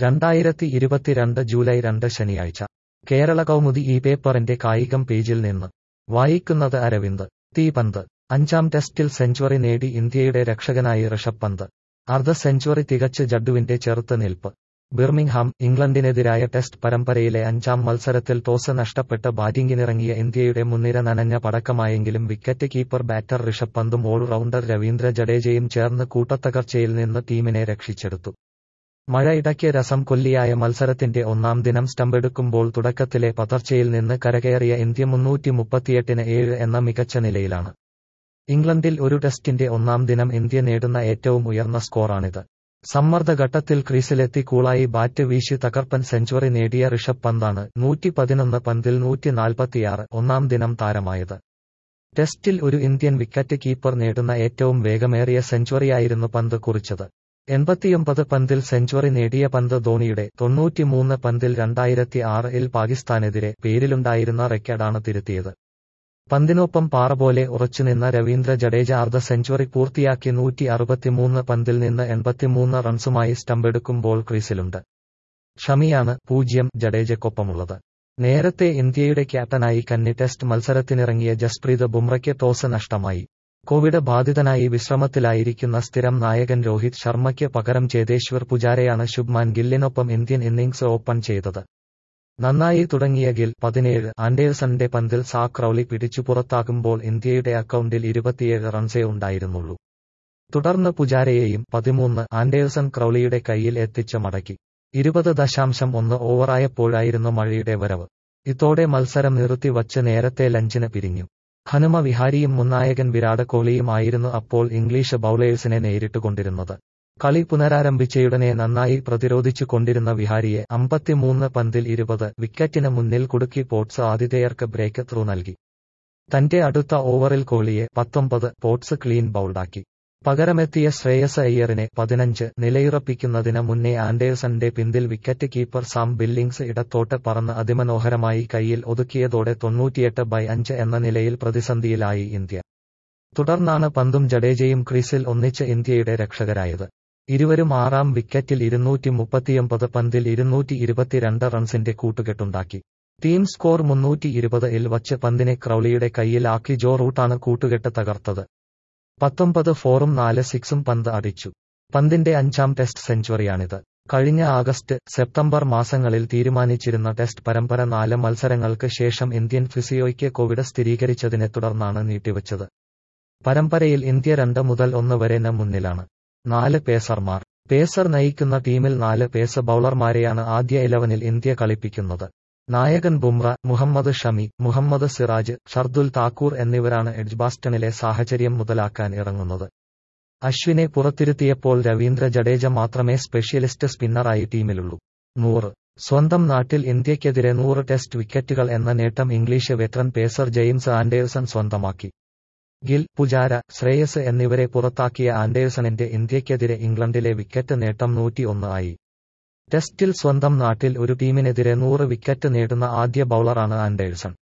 രണ്ടായിരത്തി ഇരുപത്തിരണ്ട് ജൂലൈ രണ്ട് ശനിയാഴ്ച കേരള കൗമുദി ഈ പേപ്പറിന്റെ കായികം പേജിൽ നിന്ന് വായിക്കുന്നത് അരവിന്ദ് തീപന്ത് അഞ്ചാം ടെസ്റ്റിൽ സെഞ്ചുറി നേടി ഇന്ത്യയുടെ രക്ഷകനായി ഋഷഭ് പന്ത് അർദ്ധ സെഞ്ചുറി തികച്ച് ജഡ്ഡുവിന്റെ ചെറുത്ത് നിൽപ്പ് ബിർമിംഗ്ഹാം ഇംഗ്ലണ്ടിനെതിരായ ടെസ്റ്റ് പരമ്പരയിലെ അഞ്ചാം മത്സരത്തിൽ ടോസ് നഷ്ടപ്പെട്ട് ബാറ്റിംഗിനിറങ്ങിയ ഇന്ത്യയുടെ മുൻനിര നനഞ്ഞ പടക്കമായെങ്കിലും വിക്കറ്റ് കീപ്പർ ബാറ്റർ ഋഷഭ് പന്തും ഓൾറൗണ്ടർ രവീന്ദ്ര ജഡേജയും ചേർന്ന് കൂട്ടത്തകർച്ചയിൽ നിന്ന് ടീമിനെ രക്ഷിച്ചെടുത്തു മഴ ഇടയ്ക്ക് രസം കൊല്ലിയായ മത്സരത്തിന്റെ ഒന്നാം ദിനം സ്റ്റമ്പെടുക്കുമ്പോൾ തുടക്കത്തിലെ പതർച്ചയിൽ നിന്ന് കരകയറിയ ഇന്ത്യ മുന്നൂറ്റി മുപ്പത്തിയെട്ടിന് ഏഴ് എന്ന മികച്ച നിലയിലാണ് ഇംഗ്ലണ്ടിൽ ഒരു ടെസ്റ്റിന്റെ ഒന്നാം ദിനം ഇന്ത്യ നേടുന്ന ഏറ്റവും ഉയർന്ന സ്കോറാണിത് സമ്മർദ്ദഘട്ടത്തിൽ ക്രീസിലെത്തി കൂളായി ബാറ്റ് വീശി തകർപ്പൻ സെഞ്ചുറി നേടിയ ഋഷഭ് പന്താണ് നൂറ്റി പതിനൊന്ന് പന്തിൽ നൂറ്റി നാൽപ്പത്തിയാറ് ഒന്നാം ദിനം താരമായത് ടെസ്റ്റിൽ ഒരു ഇന്ത്യൻ വിക്കറ്റ് കീപ്പർ നേടുന്ന ഏറ്റവും വേഗമേറിയ സെഞ്ചുറിയായിരുന്നു പന്ത് കുറിച്ചത് എൺപത്തിയൊമ്പത് പന്തിൽ സെഞ്ചുറി നേടിയ പന്ത് ധോണിയുടെ തൊണ്ണൂറ്റിമൂന്ന് പന്തിൽ രണ്ടായിരത്തി ആറിൽ പാകിസ്ഥാനെതിരെ പേരിലുണ്ടായിരുന്ന റെക്കോർഡാണ് തിരുത്തിയത് പന്തിനൊപ്പം പാറ പോലെ ഉറച്ചുനിന്ന രവീന്ദ്ര ജഡേജ അർദ്ധ സെഞ്ചുറി പൂർത്തിയാക്കി നൂറ്റി അറുപത്തിമൂന്ന് പന്തിൽ നിന്ന് എൺപത്തിമൂന്ന് റൺസുമായി സ്റ്റമ്പെടുക്കുമ്പോൾ ക്രീസിലുണ്ട് ഷമിയാണ് പൂജ്യം ജഡേജയ്ക്കൊപ്പമുള്ളത് നേരത്തെ ഇന്ത്യയുടെ ക്യാപ്റ്റനായി കന്നി ടെസ്റ്റ് മത്സരത്തിനിറങ്ങിയ ജസ്പ്രീത് ബുംറയ്ക്ക് ടോസ് നഷ്ടമായി കോവിഡ് ബാധിതനായി വിശ്രമത്തിലായിരിക്കുന്ന സ്ഥിരം നായകൻ രോഹിത് ശർമ്മയ്ക്ക് പകരം ചേതേശ്വർ പുജാരയാണ് ശുഭ്മാൻ ഗില്ലിനൊപ്പം ഇന്ത്യൻ ഇന്നിംഗ്സ് ഓപ്പൺ ചെയ്തത് നന്നായി തുടങ്ങിയ ഗിൽ പതിനേഴ് ആൻഡേഴ്സന്റെ പന്തിൽ സാക് റൌളി പിടിച്ചു പുറത്താകുമ്പോൾ ഇന്ത്യയുടെ അക്കൗണ്ടിൽ ഇരുപത്തിയേഴ് റൺസേ ഉണ്ടായിരുന്നുള്ളൂ തുടർന്ന് പുജാരയെയും പതിമൂന്ന് ആൻഡേഴ്സൺ ക്രൌളിയുടെ കയ്യിൽ എത്തിച്ച് മടക്കി ഇരുപത് ദശാംശം ഒന്ന് ഓവറായപ്പോഴായിരുന്നു മഴയുടെ വരവ് ഇതോടെ മത്സരം നിർത്തിവച്ച് നേരത്തെ ലഞ്ചിന് പിരിഞ്ഞു ഹനുമ വിഹാരിയും മുന്നായകൻ വിരാട് കോഹ്ലിയും ആയിരുന്നു അപ്പോൾ ഇംഗ്ലീഷ് ബൌളേഴ്സിനെ നേരിട്ടുകൊണ്ടിരുന്നത് കളി പുനരാരംഭിച്ചയുടനെ നന്നായി പ്രതിരോധിച്ചു കൊണ്ടിരുന്ന വിഹാരിയെ അമ്പത്തിമൂന്ന് പന്തിൽ ഇരുപത് വിക്കറ്റിന് മുന്നിൽ കുടുക്കി പോട്സ് ആതിഥേയർക്ക് ബ്രേക്ക് ത്രൂ നൽകി തന്റെ അടുത്ത ഓവറിൽ കോഹ്ലിയെ പത്തൊമ്പത് പോട്സ് ക്ലീൻ ബൌൾഡാക്കി പകരമെത്തിയ ശ്രേയസ് അയ്യറിനെ പതിനഞ്ച് നിലയുറപ്പിക്കുന്നതിന് മുന്നേ ആൻഡേഴ്സന്റെ പിന്തിൽ വിക്കറ്റ് കീപ്പർ സാം ബില്ലിംഗ്സ് ഇടത്തോട്ട് പറന്ന് അതിമനോഹരമായി കൈയിൽ ഒതുക്കിയതോടെ തൊണ്ണൂറ്റിയെട്ട് ബൈ അഞ്ച് എന്ന നിലയിൽ പ്രതിസന്ധിയിലായി ഇന്ത്യ തുടർന്നാണ് പന്തും ജഡേജയും ക്രീസിൽ ഒന്നിച്ച് ഇന്ത്യയുടെ രക്ഷകരായത് ഇരുവരും ആറാം വിക്കറ്റിൽ ഇരുന്നൂറ്റി മുപ്പത്തിയൊമ്പത് പന്തിൽ ഇരുന്നൂറ്റി ഇരുപത്തിരണ്ട് റൺസിന്റെ കൂട്ടുകെട്ടുണ്ടാക്കി ടീം സ്കോർ മുന്നൂറ്റി ഇരുപത് ഇൽ വച്ച് പന്തിനെ ക്രൌളിയുടെ കയ്യിലാക്കി ജോ റൂട്ടാണ് കൂട്ടുകെട്ട് തകർത്തത് പത്തൊമ്പത് ഫോറും നാല് സിക്സും പന്ത് അടിച്ചു പന്തിന്റെ അഞ്ചാം ടെസ്റ്റ് സെഞ്ചുറിയാണിത് കഴിഞ്ഞ ആഗസ്റ്റ് സെപ്റ്റംബർ മാസങ്ങളിൽ തീരുമാനിച്ചിരുന്ന ടെസ്റ്റ് പരമ്പര നാല് മത്സരങ്ങൾക്ക് ശേഷം ഇന്ത്യൻ ഫിസിയോയ്ക്ക് കോവിഡ് സ്ഥിരീകരിച്ചതിനെ തുടർന്നാണ് നീട്ടിവച്ചത് പരമ്പരയിൽ ഇന്ത്യ രണ്ട് മുതൽ ഒന്ന് വരെ ന മുന്നിലാണ് നാല് പേസർമാർ പേസർ നയിക്കുന്ന ടീമിൽ നാല് പേസ് ബൌളർമാരെയാണ് ആദ്യ ഇലവനിൽ ഇന്ത്യ കളിപ്പിക്കുന്നത് നായകൻ ബുംറ മുഹമ്മദ് ഷമി മുഹമ്മദ് സിറാജ് ഷർദുൽ താക്കൂർ എന്നിവരാണ് എഡ്ജ്ബാസ്റ്റണിലെ സാഹചര്യം മുതലാക്കാൻ ഇറങ്ങുന്നത് അശ്വിനെ പുറത്തിരുത്തിയപ്പോൾ രവീന്ദ്ര ജഡേജ മാത്രമേ സ്പെഷ്യലിസ്റ്റ് സ്പിന്നറായി ടീമിലുള്ളൂ നൂറ് സ്വന്തം നാട്ടിൽ ഇന്ത്യയ്ക്കെതിരെ നൂറ് ടെസ്റ്റ് വിക്കറ്റുകൾ എന്ന നേട്ടം English veteran pacer James Anderson സ്വന്തമാക്കി ഗിൽ പുജാര ശ്രേയസ് എന്നിവരെ പുറത്താക്കിയ ആൻഡേഴ്സണിന്റെ ഇന്ത്യയ്ക്കെതിരെ ഇംഗ്ലണ്ടിലെ വിക്കറ്റ് നേട്ടം നൂറ്റിയൊന്ന് ആയി ടെസ്റ്റിൽ സ്വന്തം നാട്ടിൽ ഒരു ടീമിനെതിരെ നൂറ് വിക്കറ്റ് നേടുന്ന ആദ്യ ബൌളറാണ് ആൻഡേഴ്സൺ